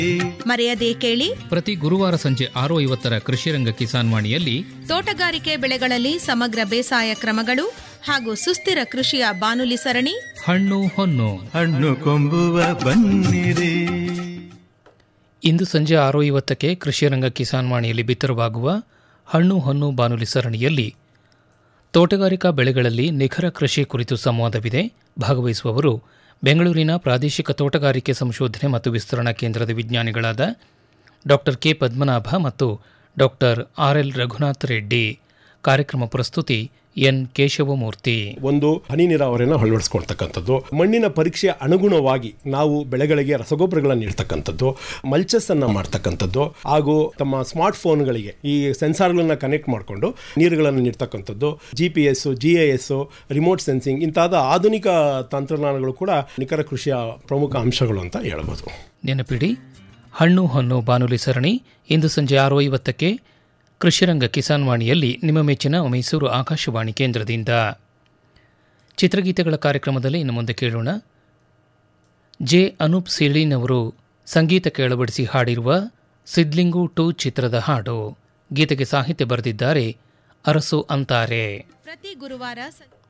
ಮರೆಯದೇ ಕೇಳಿ ಪ್ರತಿ ಗುರುವಾರ ಸಂಜೆ ಆರು ಐವತ್ತರ ಕೃಷಿರಂಗ ಕಿಸಾನ್ ವಾಣಿಯಲ್ಲಿ ತೋಟಗಾರಿಕೆ ಬೆಳೆಗಳಲ್ಲಿ ಸಮಗ್ರ ಬೇಸಾಯ ಕ್ರಮಗಳು ಹಾಗೂ ಸುಸ್ಥಿರ ಕೃಷಿಯ ಬಾನುಲಿ ಸರಣಿ ಹಣ್ಣು ಹೊನ್ನು ಹಣ್ಣು ಕೊಂಬುವ ಬನ್ನಿರಿ ಇಂದು ಸಂಜೆ ಆರು ಐವತ್ತಕ್ಕೆ ಕೃಷಿರಂಗ ಕಿಸಾನ್ ವಾಣಿಯಲ್ಲಿ ಬಿತ್ತರವಾಗುವ ಹಣ್ಣು ಹೊನ್ನು ಬಾನುಲಿ ಸರಣಿಯಲ್ಲಿ ತೋಟಗಾರಿಕಾ ಬೆಳೆಗಳಲ್ಲಿ ನಿಖರ ಕೃಷಿ ಕುರಿತು ಸಂವಾದವಿದೆ ಭಾಗವಹಿಸುವವರು ಬೆಂಗಳೂರಿನ ಪ್ರಾದೇಶಿಕ ತೋಟಗಾರಿಕೆ ಸಂಶೋಧನೆ ಮತ್ತು ವಿಸ್ತರಣಾ ಕೇಂದ್ರದ ವಿಜ್ಞಾನಿಗಳಾದ ಡಾಕ್ಟರ್ ಕೆ ಪದ್ಮನಾಭ ಮತ್ತು doctor R L Raghunath Reddy ಕಾರ್ಯಕ್ರಮ ಪ್ರಸ್ತುತಿ ಎನ್ ಕೇಶವಮೂರ್ತಿ ಒಂದು ಹನಿ ನೀರಾವರಿಯನ್ನು ಅಳವಡಿಸ್ಕೊಳ್ತಕ್ಕಂಥದ್ದು ಮಣ್ಣಿನ ಪರೀಕ್ಷೆಯ ಅನುಗುಣವಾಗಿ ನಾವು ಬೆಳೆಗಳಿಗೆ ರಸಗೊಬ್ಬರಗಳನ್ನು ನೀಡ್ತಕ್ಕಂಥದ್ದು ಮಲ್ಚಸ್ ಅನ್ನ ಮಾಡ್ತಕ್ಕಂಥದ್ದು ಹಾಗೂ ತಮ್ಮ ಸ್ಮಾರ್ಟ್ ಫೋನ್ಗಳಿಗೆ ಈ ಸೆನ್ಸಾರ್ಗಳನ್ನ ಕನೆಕ್ಟ್ ಮಾಡಿಕೊಂಡು ನೀರುಗಳನ್ನು ನೀಡ್ತಕ್ಕಂಥದ್ದು G P S G I S remote sensing ಇಂತಾದ ಆಧುನಿಕ ತಂತ್ರಜ್ಞಾನಗಳು ಕೂಡ ನಿಖರ ಕೃಷಿಯ ಪ್ರಮುಖ ಅಂಶಗಳು ಅಂತ ಹೇಳ್ಬೋದು ನೆನಪಿಡಿ ಹಣ್ಣು ಹೊನ್ನು ಬಾನುಲಿ ಸರಣಿ ಇಂದು ಸಂಜೆ ಆರು ಐವತ್ತಕ್ಕೆ ಕೃಷಿರಂಗ ಕಿಸಾನ್ ವಾಣಿಯಲ್ಲಿ ನಿಮ್ಮ ಮೆಚ್ಚಿನ ಮೈಸೂರು ಆಕಾಶವಾಣಿ ಕೇಂದ್ರದಿಂದ ಚಿತ್ರಗೀತೆಗಳ ಕಾರ್ಯಕ್ರಮದಲ್ಲಿ ಇನ್ನು ಮುಂದೆ ಕೇಳೋಣ ಜೆ ಅನೂಪ್ ಸೀಳಿನ್ ಅವರು ಸಂಗೀತಕ್ಕೆ ಅಳವಡಿಸಿ ಹಾಡಿರುವ ಸಿದ್ಲಿಂಗು ಟು ಚಿತ್ರದ ಹಾಡು ಗೀತೆಗೆ ಸಾಹಿತ್ಯ ಬರೆದಿದ್ದಾರೆ ಅರಸು ಅಂತಾರೆ ಪ್ರತಿ ಗುರುವಾರ ಸ-